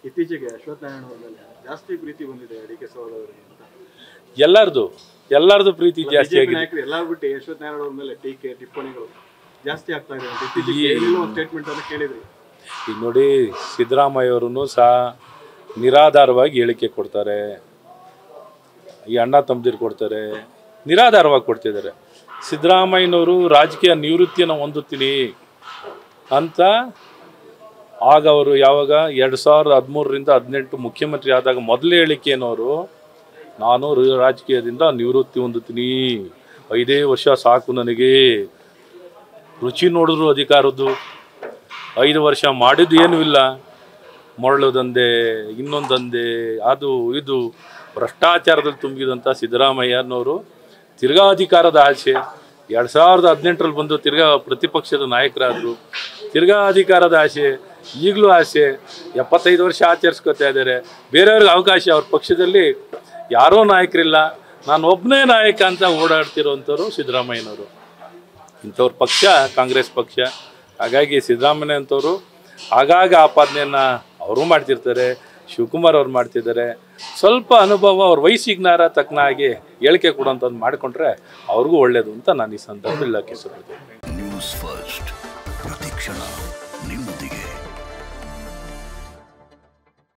ಇತ್ತೀಚೆಗೆ ಅಶ್ವಥ್ ನಾರಾಯಣ ಅವ್ರ ಮೇಲೆ ಜಾಸ್ತಿ ಪ್ರೀತಿ ಬಂದಿದೆ ಡಿ ಕೆ ಸವಾಲ್ ಅವರಿಗೆ ಅಂತ ಎಲ್ಲರದು ಎಲ್ಲರದು ಪ್ರೀತಿ ಜಾಸ್ತಿ ಬಿಜೆಪಿ ಆಗಿದೆ ನಾಯಕರು ಎಲ್ಲಾರು ಬಿಟ್ಟು ಅಶ್ವಥ್ ನಾರಾಯಣ ಅವ್ರ ಮೇಲೆ ಟೀಕೆ ಟಿಪ್ಪಣಿಗಳು ಜಾಸ್ತಿ ಆಗ್ತಾ ಇದೆ ಅಂತ ಇತ್ತೀಚೆಗೆ ಏನೇನೋ ಒಂದು ಸ್ಟೇಟ್ಮೆಂಟ್ ಅನ್ನು ಕೇಳಿದ್ರಿ ಈಗ ನೋಡಿ ಸಿದ್ದರಾಮಯ್ಯವರು ಸಹ ನಿರಾಧಾರವಾಗಿ ಹೇಳಿಕೆ ಕೊಡ್ತಾರೆ ಈ ಅಣ್ಣ ತಮ್ಮದಿರು ಕೊಡ್ತಾರೆ ನಿರಾಧಾರವಾಗಿ ಕೊಡ್ತಿದ್ದಾರೆ ಸಿದ್ದರಾಮಯ್ಯನವರು ರಾಜಕೀಯ ನಿವೃತ್ತಿಯನ್ನು ಹೊಂದುತ್ತೀನಿ ಅಂತ ಆಗ ಅವರು ಯಾವಾಗ ಎರಡು ಸಾವಿರದ ಹದಿಮೂರರಿಂದ ಹದಿನೆಂಟು ಮುಖ್ಯಮಂತ್ರಿ ಆದಾಗ ಮೊದಲೇ ಹೇಳಿಕೆನವರು ನಾನು ರ- ರಾಜಕೀಯದಿಂದ ನಿವೃತ್ತಿ ಹೊಂದುತ್ತೀನಿ ಐದೇ ವರ್ಷ ಸಾಕು ನನಗೆ ರುಚಿ ನೋಡಿದ್ರು ಅಧಿಕಾರದ್ದು ಐದು ವರ್ಷ ಮಾಡಿದ್ದು ಏನೂ ಇಲ್ಲ ಮರಳು ದಂಧೆ ಇನ್ನೊಂದು ದಂಧೆ ಅದು ಇದು ಭ್ರಷ್ಟಾಚಾರದಲ್ಲಿ ತುಂಬಿದಂಥ ಸಿದ್ದರಾಮಯ್ಯನವರು ತಿರ್ಗಾ ಅಧಿಕಾರದ ಆಸೆ ಎರಡು ಸಾವಿರದ ಹದಿನೆಂಟರಲ್ಲಿ ಬಂದು ತಿರ್ಗಾ ಪ್ರತಿಪಕ್ಷದ ನಾಯಕರಾದರು ತಿರ್ಗಾ ಅಧಿಕಾರದ ಆಸೆ ಈಗಲೂ ಆಸೆ ಎಪ್ಪತ್ತೈದು ವರ್ಷ ಆಚರಿಸ್ಕೊತಾ ಇದ್ದಾರೆ ಬೇರೆಯವ್ರಿಗೆ ಅವಕಾಶ ಅವ್ರ ಪಕ್ಷದಲ್ಲಿ ಯಾರೋ ನಾಯಕರಿಲ್ಲ ನಾನು ಒಬ್ಬನೇ ನಾಯಕ ಅಂತ ಓಡಾಡ್ತಿರೋವಂಥವ್ರು ಸಿದ್ದರಾಮಯ್ಯನವರು ಇಂಥವ್ರ ಪಕ್ಷ ಕಾಂಗ್ರೆಸ್ ಪಕ್ಷ ಹಾಗಾಗಿ ಸಿದ್ದರಾಮಯ್ಯ ಅಂತವರು ಆಗಾಗ ಆಪಾದನೆಯನ್ನು ಅವರು ಮಾಡ್ತಿರ್ತಾರೆ ಶಿವಕುಮಾರ್ ಅವ್ರು ಮಾಡ್ತಿದ್ದಾರೆ ಸ್ವಲ್ಪ ಅನುಭವ ಅವ್ರ ವಯಸ್ಸಿಗ್ನಾರ ತಕ್ಕನ ಹಾಗೆ ಹೇಳಿಕೆ ಕೊಡೋಂಥದ್ದು ಮಾಡಿಕೊಂಡ್ರೆ ಅವ್ರಿಗೂ ಒಳ್ಳೇದು ಅಂತ ನಾನು ಈ ಸಂದರ್ಭದಲ್ಲಿ ಇಲಾಖೆ ನ್ಯೂಸ್ ಫಸ್ಟ್ ಪ್ರತಿಕ್ಷಣ ನಿಮ್ಮೊಂದಿಗೆ